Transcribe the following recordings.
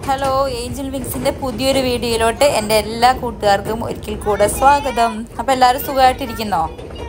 Hello Angel വിങ്സിന്റെ പുതിയൊരു വീഡിയോയിലോട്ട് എൻ്റെ എല്ലാ കൂട്ടുകാർക്കും ഒരിക്കൽ കൂടെ സ്വാഗതം അപ്പൊ എല്ലാവരും സുഖമായിട്ടിരിക്കുന്നോ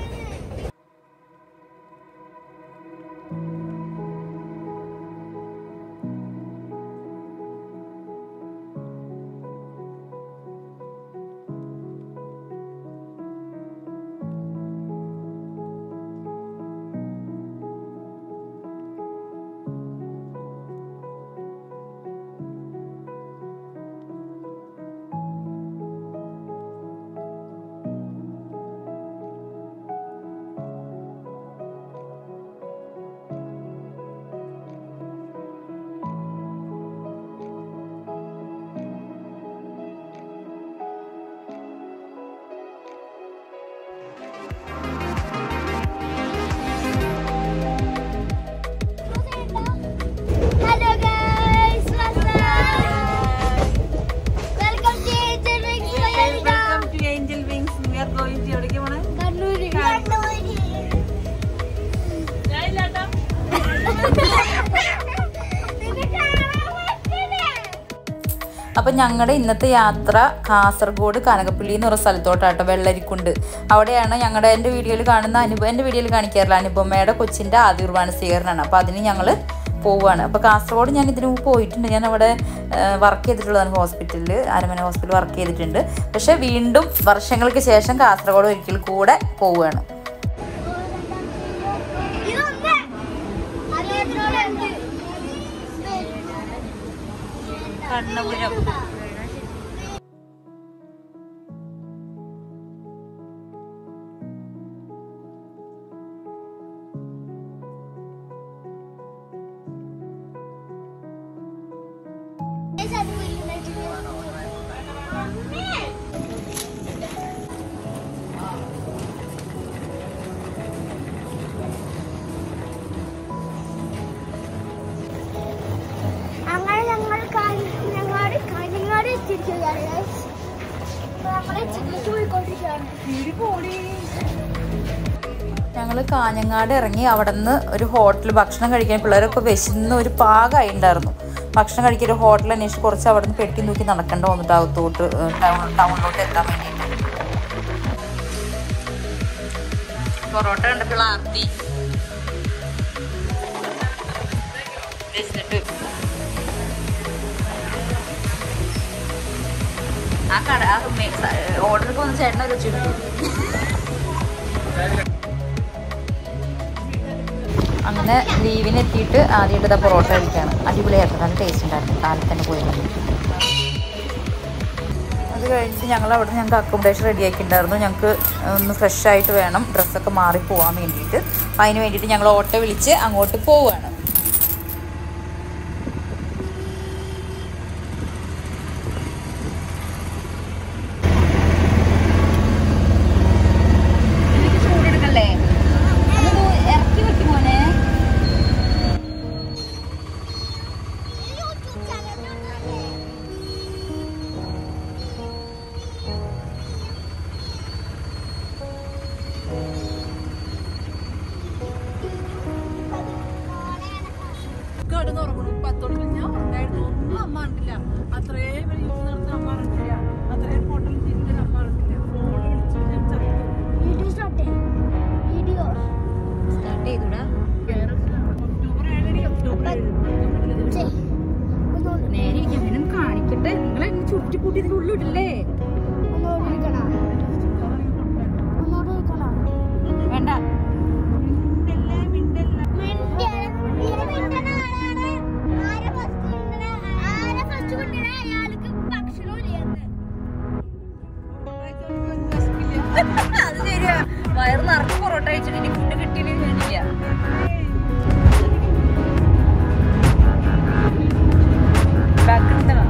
Hello guys, what's up? Welcome to Angel Wings Malaysia. Kannur. നിന്നെ കാണാൻ പറ്റില്ലേ? അപ്പം ഞങ്ങളുടെ ഇന്നത്തെ യാത്ര കാസർഗോഡ് കനകപ്പള്ളി എന്ന് പറഞ്ഞ സ്ഥലത്തോട്ടാട്ടോ വെള്ളരിക്കുണ്ട് അവിടെയാണ് ഞങ്ങളുടെ എൻ്റെ വീഡിയോയിൽ കാണുന്ന അനുഭവം എൻ്റെ വീഡിയോയിൽ കാണിക്കാറില്ല അനുപമയുടെ കൊച്ചിൻ്റെ ആദ്യ കുർബാന സ്വീകരണമാണ് അപ്പോൾ അതിന് ഞങ്ങൾ പോവുകയാണ് അപ്പോൾ കാസർഗോഡ് ഞാൻ ഇതിനു മുമ്പ് പോയിട്ടുണ്ട് ഞാൻ അവിടെ വർക്ക് ചെയ്തിട്ടുള്ളതാണ് ഹോസ്പിറ്റലിൽ അരമന ഹോസ്പിറ്റലിൽ വർക്ക് ചെയ്തിട്ടുണ്ട് പക്ഷേ വീണ്ടും വർഷങ്ങൾക്ക് ശേഷം കാസർഗോഡ് ഒരിക്കൽ കൂടെ പോവുകയാണ് ഇതൊന്ന്. അതിനോട് എന്ത്? കണ്ണപുരം Guys, അത് വീട്ടിലേക്ക് അമ്മേ. അങ്ങനെ ഞങ്ങൾ കാഞ്ഞങ്ങാട് കാഞ്ഞങ്ങാട് എത്തിയിരിക്കുകയാണ് guys. അപ്പൊ നമ്മള് ചികിത്സ പോയിക്കൊണ്ടിരിക്കുകയാണ് ഞങ്ങൾ കാഞ്ഞങ്ങാട് ഇറങ്ങി അവിടെ നിന്ന് ഒരു ഹോട്ടൽ ഭക്ഷണം കഴിക്കാൻ പിള്ളേരൊക്കെ വിശന്ന് ഒരു പാകമായി ഉണ്ടായിരുന്നു ഭക്ഷണം കഴിക്കാൻ ഒരു ഹോട്ടൽ അന്വേഷിച്ച് കുറച്ച് അവിടെ നിന്ന് പെട്ടി നോക്കി നടക്കേണ്ട വന്നിട്ട് അകത്തോട്ട് ടൗൺ ടൗണിലോട്ട് എത്താൻ വേണ്ടിയിട്ട് പൊറോട്ട കണ്ടപ്പോൾ ആർത്തി വിശന്നിട്ട് ആ കട ആ ഓർഡർക്ക് വന്ന ചേട്ടനെ വെച്ചിട്ടു അങ്ങനെ ലീവിന് എത്തിയിട്ട് ആദ്യമായിട്ട് ഇതാ പൊറോട്ട കഴിക്കുകയാണ് അടിപൊളിയായിരുന്നു നല്ല ടേസ്റ്റ് ഉണ്ടായിരുന്നു കാലത്ത് തന്നെ പോയി അത് കഴിഞ്ഞിട്ട് ഞങ്ങൾ അവിടെ ഞങ്ങൾക്ക് അക്കോമഡേഷൻ റെഡിയാക്കിയിട്ടുണ്ടായിരുന്നു ഞങ്ങൾക്ക് ഒന്ന് ഫ്രഷ് ആയിട്ട് വേണം ഡ്രസ്സൊക്കെ മാറി പോകാൻ വേണ്ടിയിട്ട് അപ്പം അതിന് വേണ്ടിയിട്ട് ഞങ്ങൾ ഓട്ടോ വിളിച്ച് അങ്ങോട്ട് പോവുകയാണ് ചൂടെടുക്കല്ലേ ഇറക്കി വെക്കും മോനെ യൂട്യൂബ് ചാനലിലുണ്ടല്ലേ? കിടന്നുറങ്ങണു പത്തോട് ഞാൻ ഉണ്ടായിരുന്നു ഒന്നും അമ്മ അറിഞ്ഞില്ല അത്രയും വലിയ യൂസ് നടത്തുന്ന അമ്മ അറിഞ്ഞില്ല അത്രയും ഹോട്ടലിൽ ജീവിക്കുന്ന അമ്മ അറിഞ്ഞില്ല ഫോൺ വിളിച്ചു ഞാൻ ചത്തു വീഡിയോ സ്റ്റാർട്ട് ചെയ്യും വീഡിയോ സ്റ്റാർട്ട് ചെയ്തൂടാ ഒക്ടോബർ ഏഴര ഒക്ടോബർ ഏഴ് ഒക്ടോബർ ഏഴ് ചെയ്. ഒന്നുകൂടി നേരെ ഞാനും കാണിക്കട്ടെ നിങ്ങളെ ചുരുട്ടി കൂട്ടി ഇതിൻ്റെ ഉള്ളിട്ടില്ലേ ഒന്നുകൂടി ഇരിക്കണോ? ഒന്നുകൂടി ഇരിക്കണോ? വേണ്ട മിണ്ടിയ- ഈ മിണ്ടണ ആളാണ് ആരെ first മിണ്ടണ- ആരെ first മിണ്ടണ അയാൾക്ക് ഭക്ഷണമില്ലെന്ന്. അത് ശരിയാ വയറ് നിറച്ച് പൊറോട്ട കഴിച്ചിട്ട് ഇനി ഫുഡ് കിട്ടിയില്ലെങ്കിൽ വേണ്ടില്ല ബാക്ക് എടുത്തണം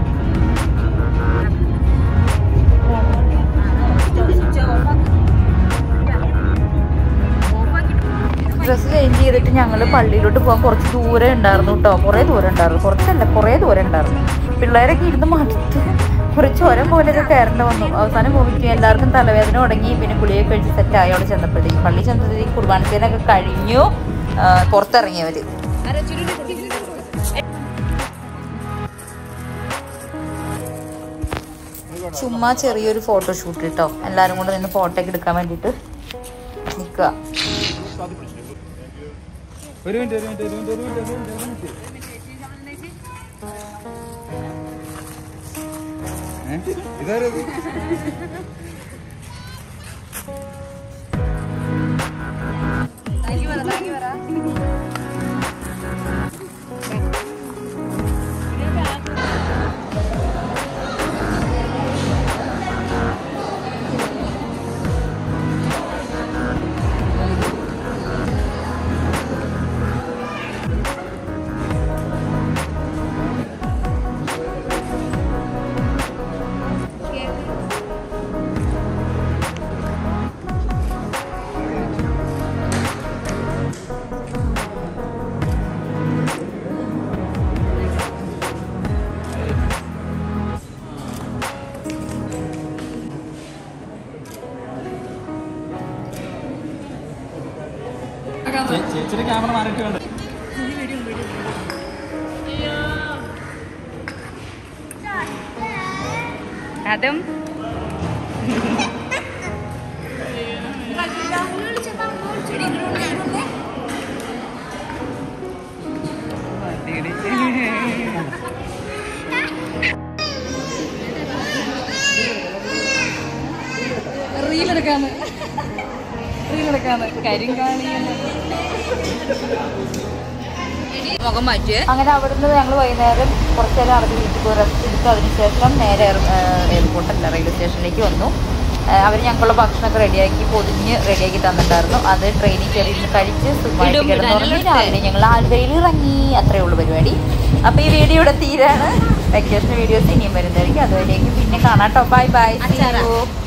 ഡ്രസ്സ് ചേഞ്ച് ചെയ്തിട്ട് ഞങ്ങൾ പള്ളിയിലോട്ട് പോകാൻ കുറച്ച് ദൂരം ഉണ്ടായിരുന്നു കേട്ടോ കുറേ ദൂരം ഉണ്ടായിരുന്നു കുറച്ചല്ല കുറേ ദൂരം ഉണ്ടായിരുന്നു പിള്ളേരൊക്കെ ഇരുന്ന് മടുത്ത് ഒരു ചുരം പോലെയൊക്കെ കയറേണ്ട വന്നു അവസാനം പോയിട്ട് എല്ലാവർക്കും തലവേദന തുടങ്ങി പിന്നെ ഗുളിയൊക്കെ കഴിച്ച് സെറ്റ് ആയി അവിടെ ചെന്നപ്പോഴത്തേക്ക് പള്ളി ചെന്നപ്പോഴത്തേക്ക് കുർബാനത്തേനൊക്കെ കഴിഞ്ഞു ആ, പുറത്തിറങ്ങിയവർ ചുമ്മാ ചെറിയൊരു ഫോട്ടോഷൂട്ട് കേട്ടോ എല്ലാവരും കൂടെ നിന്ന് ഫോട്ടോ ഒക്കെ എടുക്കാൻ വേണ്ടിയിട്ട് നിൽക്കുക ഒരു മിനിറ്റ് ഒരു മിനിറ്റ് ഒരു മിനിറ്റ് ഒരു മിനിറ്റ് ഒരു മിനിറ്റ് ഒരു മിനിറ്റ് ഏ? ഇതാരത് ചേച്ചിയുടെ ക്യാമറ മാറിയിട്ട് വേണ്ട അതും റീലെടുക്കാന്ന് റീലെടുക്കാന്ന് കരിങ്കാളി മുഖം മാറ്റിയേ അങ്ങനെ അവിടുന്ന് ഞങ്ങൾ വൈകുന്നേരം കുറച്ച് നേരം അറബി വീട്ടിൽ പോയി റെസ്റ്റ് എടുത്ത് അതിനുശേഷം നേരെ എയർപോർട്ടല്ല റെയിൽവേ സ്റ്റേഷനിലേക്ക് വന്നു അവർ ഞങ്ങളുടെ ഭക്ഷണമൊക്കെ റെഡിയാക്കി പൊതിഞ്ഞ് റെഡിയാക്കി തന്നിട്ടുണ്ടായിരുന്നു അത് ട്രെയിനിൽ കയറി ഇരുന്ന് കഴിച്ച് സുഖമായിട്ട് ഇടും, കിടന്നുറങ്ങി ഇടാനുള്ള രാവിലെ ഞങ്ങൾ ആൽവയിൽ ഇറങ്ങി അത്രേ ഉള്ളൂ പരിപാടി അപ്പോൾ ഈ വീഡിയോ ഇവിടെ തീരാണ് വെക്കേഷൻ വീഡിയോസ് ഇനിയും വരുന്നതായിരിക്കും അതുവരേക്കും പിന്നെ കാണാം കേട്ടോ ബൈ ബൈ അച്ചാറാ.